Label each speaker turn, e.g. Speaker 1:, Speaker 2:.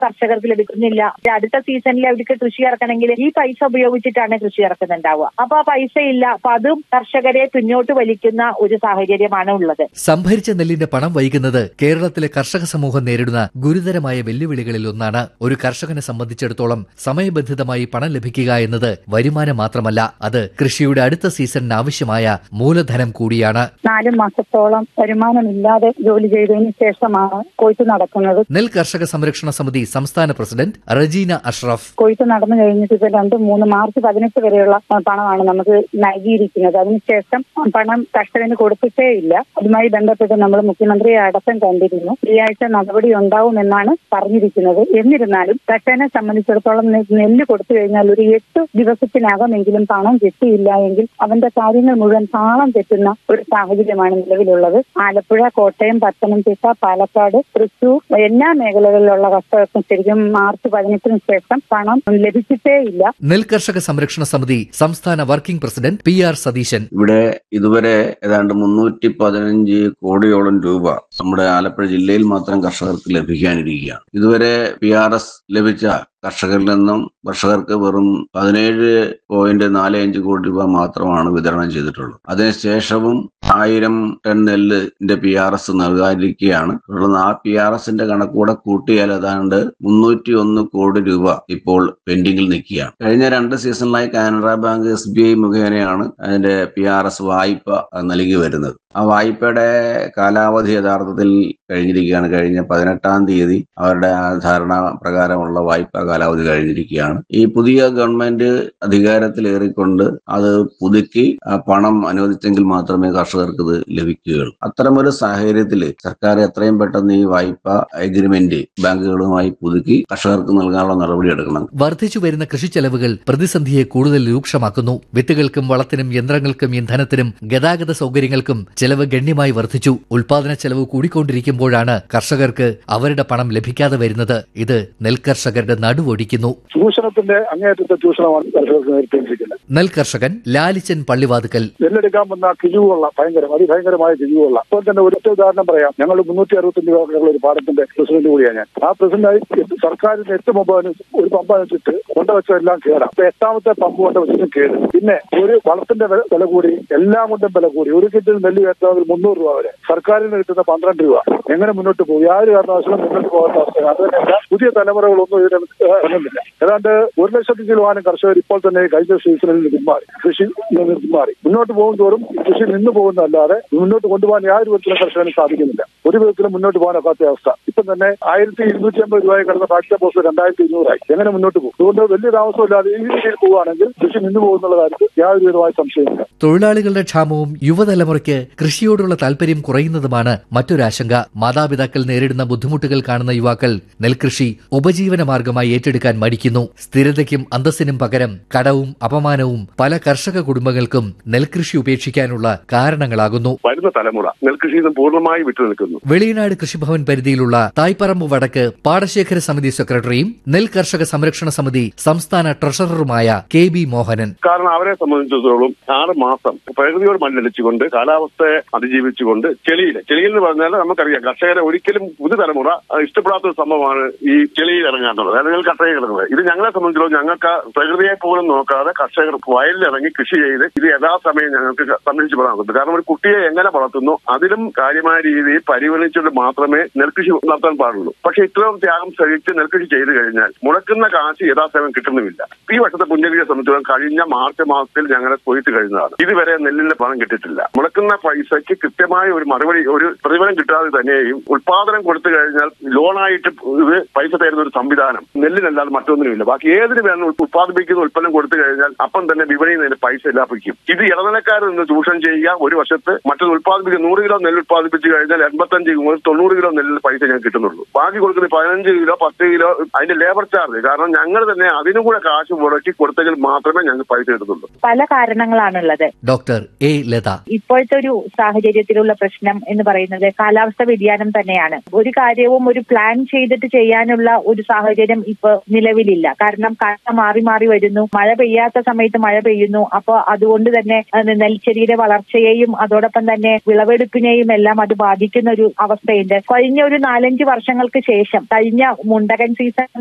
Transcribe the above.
Speaker 1: കർഷകർക്ക് ലഭിക്കുന്നില്ല അടുത്ത സീസണിൽ അവർക്ക് കൃഷി ഇറക്കണമെങ്കിൽ ഈ പൈസ ഉപയോഗിച്ചിട്ടാണ് കൃഷി ഇറക്കുന്നുണ്ടാവുക അപ്പൊ ആ പൈസ ഇല്ല അപ്പൊ അതും കർഷകരെ പിന്നോട്ട് വലിക്കുന്ന ഒരു സാഹചര്യമാണ് ഉള്ളത്
Speaker 2: സംഭരിച്ച നെല്ലിന്റെ പണം വൈകുന്നത് കേരളത്തിലെ കർഷക സമൂഹം നേരിടുന്ന ഗുരുതരമായ വെല്ലുവിളികളിൽ ഒന്നാണ് ഒരു കർഷകനെ സംബന്ധിച്ചിടത്തോളം സമയബന്ധിതമായി പണം ലഭിക്കുക എന്നത് വരുമാനം മാത്രമല്ല അത് കൃഷിയുടെ അടുത്ത സീസണിന് ആവശ്യമായ മൂലധനം കൂടിയാണ്
Speaker 3: നാല് മാസത്തോളം വരുമാനമില്ലാതെ ജോലി ചെയ്തതിന് ശേഷമാണ് കൊയ്ത്ത് നടക്കുന്നത്
Speaker 2: നെൽ കർഷക സംരക്ഷണ സമിതി സംസ്ഥാന പ്രസിഡന്റ് റജീന അഷ്റഫ്
Speaker 3: കൊയ്ത്ത് നടന്നു കഴിഞ്ഞിട്ട് ഇപ്പൊ രണ്ട് മൂന്ന് മാർച്ച് പതിനെട്ട് വരെയുള്ള ആ, പണമാണ് നമുക്ക് നൽകിയിരിക്കുന്നത് അതിനുശേഷം പണം കർഷകന് കൊടുത്തിട്ടേ ഇല്ല അതുമായി ബന്ധപ്പെട്ട് നമ്മൾ മുഖ്യമന്ത്രിയെ അടക്കം കണ്ടിരുന്നു ഈ ആഴ്ച നടപടി ഉണ്ടാവുമെന്നാണ് പറഞ്ഞിരിക്കുന്നത് എന്നിരുന്നാലും കർഷകനെ സംബന്ധിച്ചിടത്തോളം നെ- നെല്ല് കൊടുത്തു കഴിഞ്ഞാൽ ഒരു എട്ട് ദിവസത്തിനകമെങ്കിലും പണം കിട്ടിയില്ല എങ്കിൽ അവന്റെ കാര്യങ്ങൾ മുഴുവൻ താളം തെറ്റുന്ന ഒരു സാഹചര്യമാണ് നിലവിലുള്ളത് ആലപ്പുഴ കോട്ടയം പത്തനംതിട്ട പാലക്കാട് തൃശൂർ എല്ലാ മേഖലകളിലുള്ള കർഷകർക്കും ശരിക്കും മാർച്ച് പതിനെട്ടിന് ശേഷം പണം ലഭിച്ചിട്ടേ ഇല്ല
Speaker 2: നെൽ കർഷക സംരക്ഷണ സമിതി സംസ്ഥാന working president P R Satheesan
Speaker 4: ഇവിടെ ഇതുവരെ ഏതാണ്ട് മുന്നൂറ്റി പതിനഞ്ച് കോടിയോളം രൂപ നമ്മുടെ ആലപ്പുഴ ജില്ലയിൽ മാത്രം കർഷകർക്ക് ലഭിക്കാനിരിക്കുകയാണ് ഇതുവരെ പി ആർ എസ് ലഭിച്ച കർഷകരിൽ നിന്നും കർഷകർക്ക് വെറും പതിനേഴ് പോയിന്റ് നാല് അഞ്ച് കോടി രൂപ മാത്രമാണ് വിതരണം ചെയ്തിട്ടുള്ളത് അതിനുശേഷവും ആയിരം ടൺ നെല്ലിന്റെ പി ആർ എസ് നൽകാനിരിക്കുകയാണ് തുടർന്ന് ആ പി ആർ എസിന്റെ കണക്കൂടെ കൂട്ടിയാൽ ഏതാണ്ട് മുന്നൂറ്റി ഒന്ന് കോടി രൂപ ഇപ്പോൾ പെൻഡിങ്ങിൽ നിൽക്കുകയാണ് കഴിഞ്ഞ രണ്ട് സീസണിലായി Canara bank S B I മുഖേനയാണ് അതിന്റെ പി ആർ എസ് വായ്പ നൽകി വരുന്നത് ആ വായ്പയുടെ കാലാവധി യഥാർത്ഥത്തിൽ കഴിഞ്ഞിരിക്കുകയാണ് കഴിഞ്ഞ പതിനെട്ടാം തീയതി അവരുടെ ആ ധാരണ പ്രകാരമുള്ള വായ്പ കാലാവധി കഴിഞ്ഞിരിക്കുകയാണ് ഈ പുതിയ ഗവൺമെന്റ് അധികാരത്തിലേറിക്കൊണ്ട് അത് പുതുക്കി ആ പണം അനുവദിച്ചെങ്കിൽ മാത്രമേ കർഷകർക്ക് ഇത് ലഭിക്കുകയുള്ളൂ അത്തരമൊരു സാഹചര്യത്തിൽ സർക്കാർ എത്രയും പെട്ടെന്ന് ഈ വായ്പ എഗ്രിമെന്റ് ബാങ്കുകളുമായി പുതുക്കി കർഷകർക്ക് നൽകാനുള്ള നടപടി എടുക്കണം
Speaker 2: വർദ്ധിച്ചു വരുന്ന കൃഷിച്ചെലവുകൾ പ്രതിസന്ധിയെ കൂടുതൽ രൂക്ഷമാക്കുന്നു വിത്തുകൾക്കും വളത്തിനും യന്ത്രങ്ങൾക്കും ഇന്ധനത്തിനും ഗതാഗത സൗകര്യങ്ങൾക്കും ചെലവ് ഗണ്യമായി വർദ്ധിച്ചു ഉൽപാദന ചെലവ് കൂടിക്കൊണ്ടിരിക്കുമ്പോഴാണ് കർഷകർക്ക് അവരുടെ പണം ലഭിക്കാതെ വരുന്നത് ഇത് നെൽകർഷകരുടെ നടുവൊടിക്കുന്നു
Speaker 5: ചൂഷണത്തിന്റെ അങ്ങേയറ്റത്തെ ചൂഷണമാണ് കർഷകർക്ക് നേരിട്ടിരിക്കുന്നത്
Speaker 2: നെൽ കർഷകൻ ലാലിച്ചൻ പള്ളിവാതുക്കൽ
Speaker 5: നെല്ലെടുക്കാൻ വന്ന കിഴിവുള്ള ഭയങ്കരം അതിഭയങ്കരമായ കിഴിവുള്ള ഇപ്പോൾ തന്നെ ഒരു ഒറ്റ ഉദാഹരണം പറയാം ഞങ്ങൾ മുന്നൂറ്റി അറുപത്തഞ്ച് രൂപയുള്ള ഒരു പാടത്തിന്റെ പ്രസിഡന്റ് കൂടിയാണ് ഞാൻ ആ പ്രസിഡന്റായി സർക്കാരിന്റെ എട്ട് പമ്പ് ഒരു പമ്പ് അനുസരിച്ചിട്ട് കൊണ്ടുവച്ചതെല്ലാം കേടാം അപ്പൊ എട്ടാമത്തെ പമ്പ് കൊണ്ടുവച്ചതും കേട് പിന്നെ ഒരു വളത്തിന്റെ വില വില കൂടി എല്ലാം കൊണ്ടും വില കൂടി ഒരു കിറ്റിൽ നെല്ല് കയറ്റണമെങ്കിൽ മുന്നൂറ് രൂപ വരെ സർക്കാരിന് കിട്ടുന്ന പന്ത്രണ്ട് രൂപ എങ്ങനെ മുന്നോട്ട് പോകും യാതൊരു കാരണവശാലും മുന്നോട്ട് പോകാത്ത അവസ്ഥയാണ് അത് തന്നെയല്ല പുതിയ തലമുറകളൊന്നും ഇതിന് ഇറങ്ങുന്നില്ല ഏതാണ്ട് ഒരു ലക്ഷത്തി ചിലവാനും കർഷകർ ഇപ്പോൾ തന്നെ കഴിഞ്ഞ സീസണിൽ നിന്ന് പിന്മാറി കൃഷി നിന്ന് പിന്മാറി മുന്നോട്ട് പോകും തോറും കൃഷി നിന്ന് പോകുന്നതല്ലാതെ മുന്നോട്ട് കൊണ്ടുപോകാൻ യാതൊരു വിധത്തിലും കർഷകന് സാധിക്കുന്നില്ല ഒരു വിധത്തിലും മുന്നോട്ട് പോകാനൊക്കാത്ത അവസ്ഥ ഇപ്പം തന്നെ ആയിരത്തി ഇരുന്നൂറ്റി അമ്പത് രൂപയെ കിടന്ന ഫാക്ടറി പോസ്റ്റ് രണ്ടായിരത്തി ഇരുന്നൂറായി എങ്ങനെ മുന്നോട്ട് പോകും അതുകൊണ്ട് വലിയ താമസമില്ലാതെ ഈ രീതിയിൽ പോവുകയാണെങ്കിൽ കൃഷി നിന്ന് പോകുന്നുള്ള കാര്യത്തിൽ യാതൊരു വിധമായ സംശയമില്ല
Speaker 2: തൊഴിലാളികളുടെ ക്ഷാമവും യുവതലമുറയ്ക്ക് കൃഷിയോടുള്ള താൽപര്യം കുറയുന്നതുമാണ് മറ്റൊരാശങ്ക മാതാപിതാക്കൾ നേരിടുന്ന ബുദ്ധിമുട്ടുകൾ കാണുന്ന യുവാക്കൾ നെൽകൃഷി ഉപജീവന മാർഗമായി ഏറ്റെടുക്കാൻ മടിക്കുന്നു സ്ഥിരതയ്ക്കും അന്തസ്സിനും പകരം കടവും അപമാനവും പല കർഷക കുടുംബങ്ങൾക്കും നെൽകൃഷി ഉപേക്ഷിക്കാനുള്ള കാരണങ്ങളാകുന്നു
Speaker 6: വരുന്ന തലമുറ നെൽകൃഷിയിൽ നിന്ന് പൂർണ്ണമായി വിട്ടുനിൽക്കുന്നു
Speaker 2: വെളിയനാട് കൃഷിഭവൻ പരിധിയിലുള്ള തായ്പറമ്പ് വടക്ക് പാടശേഖര സമിതി സെക്രട്ടറിയും നെൽ കർഷക സംരക്ഷണ സമിതി സംസ്ഥാന ട്രഷററുമായ കെ ബി മോഹനൻ
Speaker 6: കാരണം അവരെ സംബന്ധിച്ചിടത്തോളം ആറ് മാസം പ്രകൃതിയോട് മല്ലടിച്ചുകൊണ്ട് കാലാവസ്ഥയെ അതിജീവിച്ചുകൊണ്ട് ചെളിയിൽ ചെളിയിൽ എന്ന് പറഞ്ഞാൽ നമുക്കറിയാം കർഷകരെ ഒരിക്കലും പുതുതലമുറ അത് ഇഷ്ടപ്പെടാത്ത ഒരു സംഭവമാണ് ഈ ചെളിയിൽ ഇറങ്ങാന്നുള്ളത് അല്ലെങ്കിൽ കർഷകർ ഇറങ്ങുന്നത് ഇത് ഞങ്ങളെ സംബന്ധിച്ചിടത്തോളം ഞങ്ങൾക്ക് പ്രകൃതിയെ പോലും നോക്കാതെ കർഷകർ വയലിൽ ഇറങ്ങി കൃഷി ചെയ്ത് ഇത് യഥാസമയം ഞങ്ങൾക്ക് സംരക്ഷിച്ച് പറയാൻ പറ്റും കാരണം ഒരു കുട്ടിയെ എങ്ങനെ വളർത്തുന്നു അതിലും കാര്യമായ രീതിയിൽ പരിഗണിച്ചുകൊണ്ട് മാത്രമേ നെൽകൃഷി നടത്താൻ പാടുള്ളൂ പക്ഷെ ഇത്രയും ത്യാഗം സഹിച്ച് നെൽകൃഷി ചെയ്തു കഴിഞ്ഞാൽ മുടക്കുന്ന കാശ് യഥാസമയം കിട്ടുന്നുമില്ല ഈ വർഷത്തെ പുണ്യഗിരിയെ സംബന്ധിച്ചിടത്തോളം കഴിഞ്ഞ മാർച്ച് മാസത്തിൽ ഞങ്ങളെ കൊയ്ത്ത് കഴിഞ്ഞതാണ് ഇതുവരെ നെല്ലിന്റെ പണം കിട്ടിയിട്ടില്ല മുടക്കുന്ന പൈസയ്ക്ക് കൃത്യമായ ഒരു മറുപടി ഒരു പ്രതിഫലം കിട്ടാതെ തന്നെയും ഉൽപാദനം കൊടുത്തു കഴിഞ്ഞാൽ ലോണായിട്ട് ഇത് പൈസ തരുന്ന ഒരു സംവിധാനം നെല്ലിനല്ലാതെ മറ്റൊന്നിനുമില്ല ബാക്കി ഏതിന് വേണം ഉത്പാദിപ്പിക്കുന്ന ഉൽപ്പന്നം കൊടുത്തു കഴിഞ്ഞാൽ അപ്പം തന്നെ വിപണിയിൽ നിന്ന് പൈസ ലാഭിക്കും ഇത് ഇടനിലക്കാരിൽ നിന്ന് ചൂഷണം ചെയ്യുക ഒരു വർഷത്ത് മറ്റൊരു ഉത്പാദിപ്പിക്കുക നൂറ് കിലോ നെല്ല് ഉത്പാദിപ്പിച്ച് കഴിഞ്ഞാൽ എൺപത്തഞ്ച് മുതൽ തൊണ്ണൂറ് കിലോ നെല്ലിന് പൈസ ഞങ്ങൾക്ക് കിട്ടുന്നുള്ളൂ ബാക്കി കൊടുക്കുന്ന പതിനഞ്ച് കിലോ പത്ത് കിലോ അതിന്റെ ലേബർ ചാർജ് കാരണം ഞങ്ങൾ തന്നെ അതിനും കൂടെ കാശ് മുടക്കി കൊടുത്തെങ്കിൽ മാത്രമേ ഞങ്ങൾക്ക് പൈസ കിട്ടുന്നുള്ളൂ
Speaker 1: പല കാരണങ്ങളാണുള്ളത്
Speaker 2: ഡോക്ടർ എ ലത
Speaker 1: ഇപ്പോഴത്തെ ഒരു സാഹചര്യത്തിലുള്ള പ്രശ്നം എന്ന് പറയുന്നത് കാലാവസ്ഥ വ്യതിയാനം തന്നെയാണ് ഒരു കാര്യവും ഒരു പ്ലാൻ ചെയ്തിട്ട് ചെയ്യാനുള്ള ഒരു സാഹചര്യം ഇപ്പൊ നിലവിലില്ല കാരണം കാലം മാറി മാറി വരുന്നു മഴ പെയ്യാത്ത സമയത്ത് മഴ പെയ്യുന്നു അപ്പോൾ അതുകൊണ്ട് തന്നെ അത് നെൽച്ചെടിയുടെ വളർച്ചയെയും അതോടൊപ്പം തന്നെ വിളവെടുപ്പിനെയും എല്ലാം അത് ബാധിക്കുന്ന ഒരു ഒരു അവസ്ഥയുണ്ട് കഴിഞ്ഞ ഒരു നാലഞ്ച് വർഷങ്ങൾക്ക് ശേഷം കഴിഞ്ഞ മുണ്ടകൻ സീസൺ